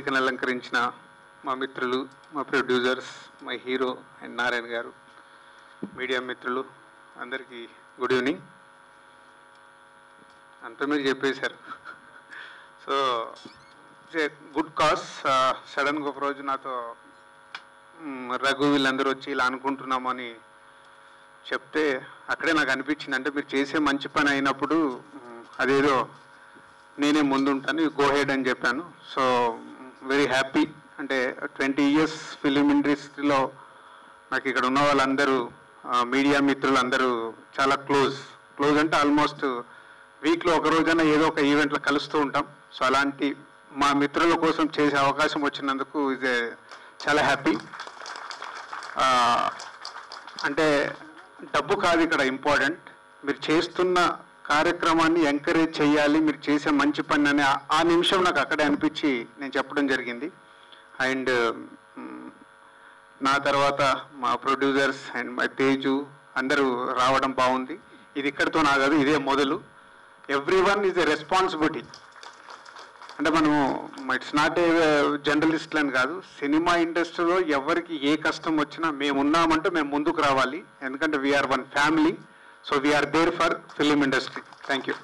వేదికను అలంకరించిన మా మిత్రులు మా ప్రొడ్యూసర్స్ మా హీరో అండ్ నారాయణ గారు మీడియా మిత్రులు అందరికీ గుడ్ ఈవినింగ్ అంతా మీరు చెప్పేశారు సో గుడ్ కాస్ సడన్గా ఒక రోజు నాతో మ్, రఘు వీళ్ళందరూ వచ్చి ఇలా అనుకుంటున్నామని చెప్తే అక్కడే నాకు అనిపించింది అంటే మీరు చేసే మంచి పని అయినప్పుడు మ్, అదేదో నేనే ముందుంటాను గో హెడ్ అని చెప్పాను సో వెరీ హ్యాపీ అంటే ట్వంటీ ఇయర్స్ ఫిలిం ఇండస్ట్రీలో నాకు ఇక్కడ ఉన్న వాళ్ళందరూ మీడియా మిత్రులు అందరూ చాలా క్లోజ్ క్లోజ్ అంటే ఆల్మోస్ట్ వీక్లో ఒక రోజైనా ఏదో ఒక ఈవెంట్లో కలుస్తూ ఉంటాం సో అలాంటి మా మిత్రుల కోసం చేసే అవకాశం వచ్చినందుకు ఇది చాలా హ్యాపీ అంటే డబ్బు కాదు ఇక్కడ ఇంపార్టెంట్ మీరు చేస్తున్న కార్యక్రమాన్ని ఎంకరేజ్ చేయాలి మీరు చేసే మంచి పని అనే ఆ- ఆ నిమిషం నాకు అక్కడే అనిపించి నేను చెప్పడం జరిగింది అండ్ నా తర్వాత మా ప్రొడ్యూసర్స్ అండ్ మై తేజు అందరూ రావడం బాగుంది ఇది ఇక్కడితో నాగదు ఇదే మొదలు everyone is a responsibility అంటే మనము ఇట్స్ నాట్ ఏ జర్నలిస్ట్ అని కాదు సినిమా ఇండస్ట్రీలో ఎవరికి ఏ కష్టం వచ్చినా మేము ఉన్నామంటే మేము ముందుకు రావాలి ఎందుకంటే we're one family so we're there for film industry thank you